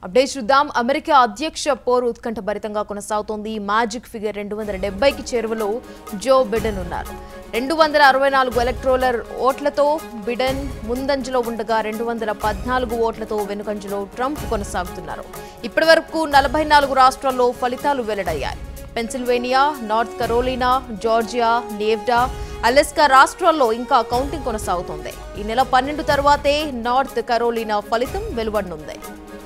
update చూద్దాం America అధ్యక్ష పోరు ఉత్కంఠభరితంగా కొనసాగుతోంది మ్యాజిక్ ఫిగర్ రెండు వందల డెబ్బైకి చేరువలో జో బిడెన్ ఉన్నారు రెండు వందల అరవై నాలుగు ఎలక్ట్రోలర్ ఓట్లతో బిడెన్ ముందంజలో ఉండగా రెండు వందల పద్నాలుగు ఓట్లతో వెనుకంజలో ట్రంప్ కొనసాగుతున్నారు ఇప్పటి వరకు నలభై నాలుగు రాష్ట్రాల్లో ఫలితాలు వెల్లడయ్యాయి Pennsylvania North Carolina Georgia Nevada Alaska రాష్ట్రాల్లో ఇంకా కౌంటింగ్ కొనసాగుతోంది ఈ నెల పన్నెండు తర్వాతే నార్త్ కరోలినా ఫలితం వెలువడనుంది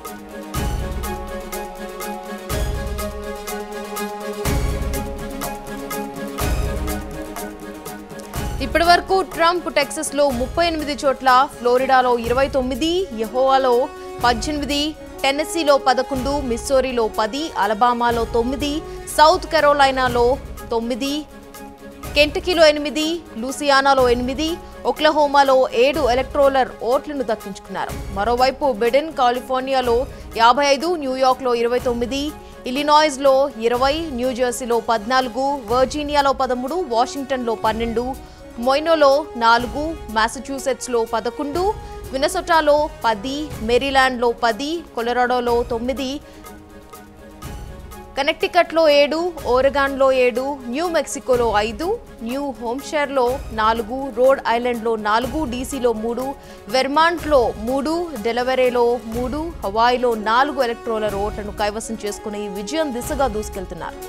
ఇప్పటి వరకు ట్రంప్ టెక్సస్ లో ముప్పై ఎనిమిది చోట్ల ఫ్లోరిడాలో ఇరవై తొమ్మిది యహోవాలో పద్దెనిమిది టెన్నెసీలో పదకొండు మిస్సోరీలో పది అలబామాలో తొమ్మిది సౌత్ కెరోలైనాలో తొమ్మిది కెంటకీలో ఎనిమిది లూసియానాలో ఎనిమిది ఒక్లహోమాలో ఏడు ఎలక్ట్రోలర్ ఓట్లను దక్కించుకున్నారు మరోవైపు బెడెన్ కాలిఫోర్నియాలో యాభై ఐదు న్యూయార్క్లో ఇరవై తొమ్మిది ఇలినాయిస్లో ఇరవై న్యూజెర్సీలో పద్నాలుగు వర్జీనియాలో పదమూడు వాషింగ్టన్లో పన్నెండు మొయినోలో నాలుగు మాసచ్యూసెట్స్లో పదకొండు వినసొటాలో పది మేరీలాండ్లో పది కొలరాడోలో తొమ్మిది కనెక్టికట్లో ఏడు ఓరెగాన్లో ఏడు న్యూ మెక్సికోలో ఐదు న్యూ హోమ్షైర్లో నాలుగు రోడ్ ఐలాండ్లో నాలుగు డీసీలో మూడు వెర్మాంట్లో మూడు డెలవెరేలో మూడు హవాయిలో నాలుగు ఎలక్ట్రోలర్ ఓట్లను కైవసం చేసుకుని విజయం దిశగా దూసుకెళ్తున్నారు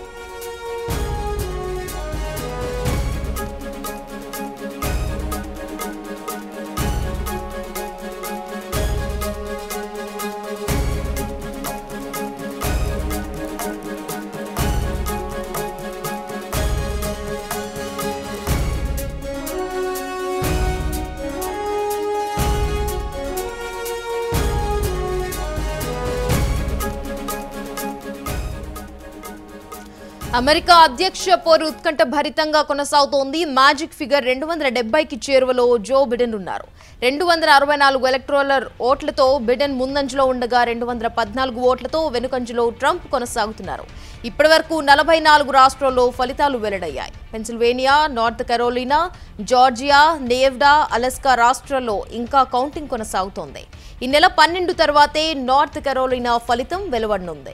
అమెరికా అధ్యక్ష పోరు ఉత్కంఠ భరితంగా కొనసాగుతోంది మ్యాజిక్ ఫిగర్ రెండు వందల డెబ్బైకి చేరువలో జో బిడెన్ ఉన్నారు రెండు వందల అరవై నాలుగు ఎలక్ట్రోలర్ ఓట్లతో బిడెన్ ముందంజలో ఉండగా రెండు వందల పద్నాలుగు ఓట్లతో వెనుకంజలో ట్రంప్ కొనసాగుతున్నారు ఇప్పటి వరకు నలభై నాలుగు రాష్ట్రాల్లో ఫలితాలు వెల్లడయ్యాయి Pennsylvania North Carolina Georgia Nevada Alaska రాష్ట్రాల్లో ఇంకా కౌంటింగ్ కొనసాగుతోంది ఈ నెల పన్నెండు తర్వాతే నార్త్ కెరోలినా ఫలితం వెలువడనుంది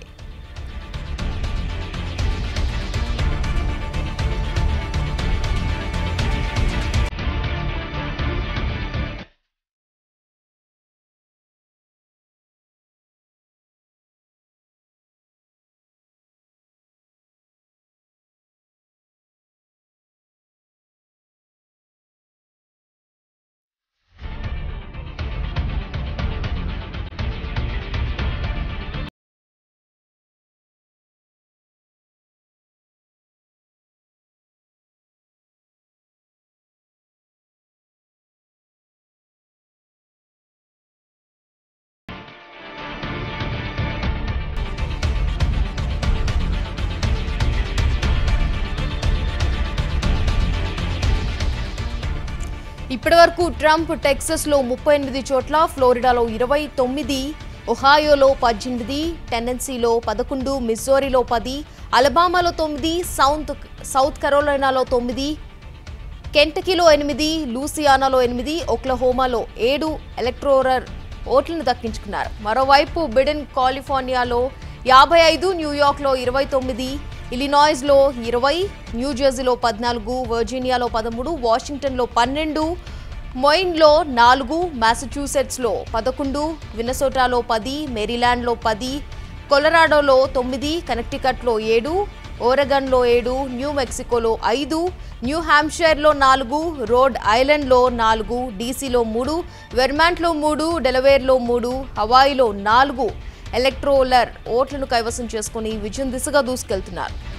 ఇప్పటి వరకు ట్రంప్ టెక్సస్లో ముప్పై ఎనిమిది చోట్ల ఫ్లోరిడాలో ఇరవై తొమ్మిది ఒహాయోలో పద్దెనిమిది టెన్నెన్సీలో పదకొండు మిస్సోరీలో పది అలబామాలో తొమ్మిది సౌత్ సౌత్ కరోలైనాలో తొమ్మిది కెంటకీలో ఎనిమిది లూసియానాలో ఎనిమిది ఒక్లహోమాలో ఏడు ఎలక్ట్రోరర్ ఓట్లను దక్కించుకున్నారు మరోవైపు బిడెన్ కాలిఫోర్నియాలో యాభై ఐదు న్యూయార్క్లో ఇరవై తొమ్మిది ఇలినాయిస్లో ఇరవై న్యూజెర్సీలో పద్నాలుగు వర్జీనియాలో పదమూడు వాషింగ్టన్లో పన్నెండు మొయిన్లో నాలుగు మాసచ్యూసెట్స్లో పదకొండు వినసోటాలో పది మేరీలాండ్లో పది కొలరాడోలో తొమ్మిది కనెక్టికట్లో ఏడు ఓరెగన్లో ఏడు న్యూ మెక్సికోలో ఐదు న్యూ హ్యాంప్షైర్లో నాలుగు రోడ్ ఐలాండ్లో నాలుగు డీసీలో మూడు వెర్మాంట్లో మూడు డెలవేర్లో మూడు హవాయిలో నాలుగు ఎలక్ట్రోలర్ ఓట్లను కైవసం చేసుకుని విజయం దిశగా దూసుకెళ్తున్నారు